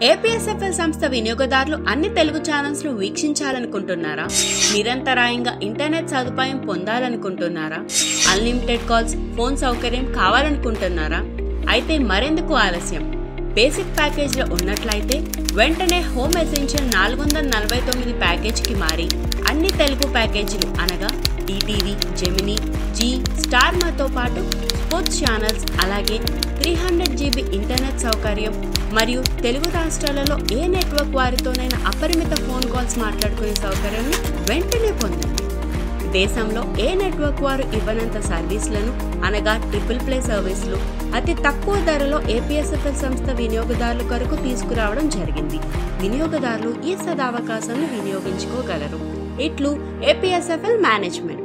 APSFL సంస్థ వినియోగదారులు అన్ని తెలుగు ఛానల్స్ ను వీక్షించాలనుకుంటున్నారా నిరంతరాయంగా ఇంటర్నెట్ సదుపాయం పొందాలనుకుంటున్నారా అన్లిమిటెడ్ కాల్స్ ఫోన్ సౌకర్యం కావాలనుకుంటున్నారా అయితే మరెందుకు ఆలస్యం బేసిక్ ప్యాకేజ్లో ఉన్నట్లయితే వెంటనే హోమ్ ఎసెన్షియల్ నాలుగు వందల నలభై తొమ్మిది ప్యాకేజ్కి మారి అన్ని తెలుగు ప్యాకేజీలు అనగా ఈటీవీ జెమినీ జీ స్టార్మాతో పాటు స్పోర్ట్స్ ఛానల్స్ అలాగే త్రీ హండ్రెడ్ జీబీ ఇంటర్నెట్ సౌకర్యం మరియు తెలుగు రాష్ట్రాలలో ఏ నెట్వర్క్ వారితోనైనా అపరిమిత ఫోన్ కాల్స్ మాట్లాడుకునే సౌకర్యాన్ని వెంటనే పొందండి దేశంలో ఏ నెట్వర్క్ వారు ఇవ్వనంత సర్వీసులను అనగా ట్రిపుల్ ప్లే సర్వీసులు అతి తక్కువ ధరలో ఏపీఎస్ఎఫ్ఎల్ సంస్థ వినియోగదారుల కొరకు తీసుకురావడం జరిగింది వినియోగదారులు ఈ సదావకాశాన్ని వినియోగించుకోగలరు ఇట్లు ఏపీఎస్ఎఫ్ఎల్ మేనేజ్మెంట్